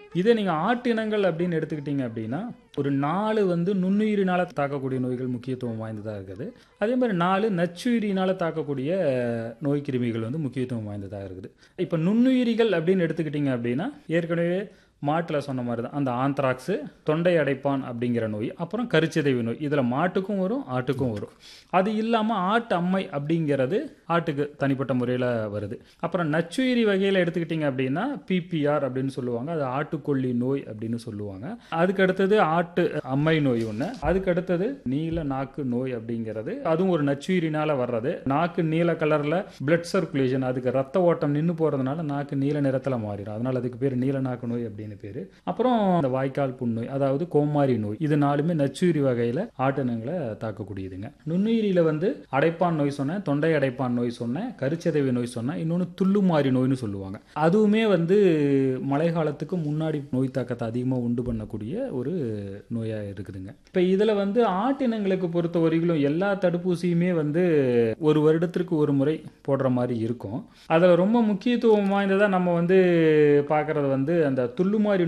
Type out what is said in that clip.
இதே நீங்கள் ஆட்டு இனங்கள் அப்படின்னு எடுத்துக்கிட்டீங்க அப்படின்னா ஒரு நாலு வந்து நுண்ணுயிரினால் தாக்கக்கூடிய நோய்கள் முக்கியத்துவம் வாய்ந்ததாக இருக்குது அதே மாதிரி நாலு நச்சுயிரினால் தாக்கக்கூடிய நோய் கிருமிகள் வந்து முக்கியத்துவம் வாய்ந்ததாக இருக்குது இப்போ நுண்ணுயிரிகள் அப்படின்னு எடுத்துக்கிட்டிங்க அப்படின்னா ஏற்கனவே மாட்டில் சொன்ன மாதிரி தான் அந்த ஆந்த்ராக்ஸு தொண்டை அடைப்பான் அப்படிங்கிற நோய் அப்புறம் கருச்சிதைவு நோய் இதில் மாட்டுக்கும் வரும் ஆட்டுக்கும் வரும் அது இல்லாமல் ஆட்டு அம்மை அப்படிங்கிறது ஆட்டுக்கு தனிப்பட்ட முறையில் வருது அப்புறம் நச்சுயிரி வகையில் எடுத்துக்கிட்டிங்க அப்படின்னா பிபிஆர் அப்படின்னு சொல்லுவாங்க அது ஆட்டுக்கொல்லி நோய் அப்படின்னு சொல்லுவாங்க அதுக்கு அடுத்தது ஆட்டு அம்மை நோய் ஒன்று அதுக்கு அடுத்தது நீல நாக்கு நோய் அப்படிங்கிறது அதுவும் ஒரு நச்சுயிரினால் வர்றது நாக்கு நீல கலரில் பிளட் சர்க்குலேஷன் அதுக்கு ரத்த ஓட்டம் நின்று போகிறதுனால நாக்கு நீல நிறத்தில் மாறிடும் அதனால் அதுக்கு பேர் நீல நாக்கு நோய் அப்படின்னு பேர் அப்புறம் இந்த வாய்க்கால் புண்ணோய் அதாவது கோமாரி நோய் இது நாலுமே நச்சுயிரி வகையில் ஆட்டினங்களை தாக்கக்கூடியதுங்க நுண்ணுயிரியில் வந்து அடைப்பான் நோய் சொன்னேன் தொண்டை அடைப்பான் நோய் சொன்னேன் கருச்சதவை நோய் சொன்னேன் இன்னொன்று துள்ளுமாறி நோய்னு சொல்லுவாங்க அதுவுமே வந்து மழை காலத்துக்கு முன்னாடி நோய் தாக்கத்தை அதிகமாக உண்டு பண்ணக்கூடிய ஒரு நோயாக இருக்குதுங்க இப்போ இதில் வந்து ஆட்டினங்களுக்கு பொறுத்த வரையிலும் எல்லா தடுப்பூசியுமே வந்து ஒரு வருடத்திற்கு ஒரு முறை போடுற மாதிரி இருக்கும் அதில் ரொம்ப முக்கியத்துவம் வாய்ந்ததாக நம்ம வந்து பார்க்குறது வந்து அந்த துள்ளுமாறி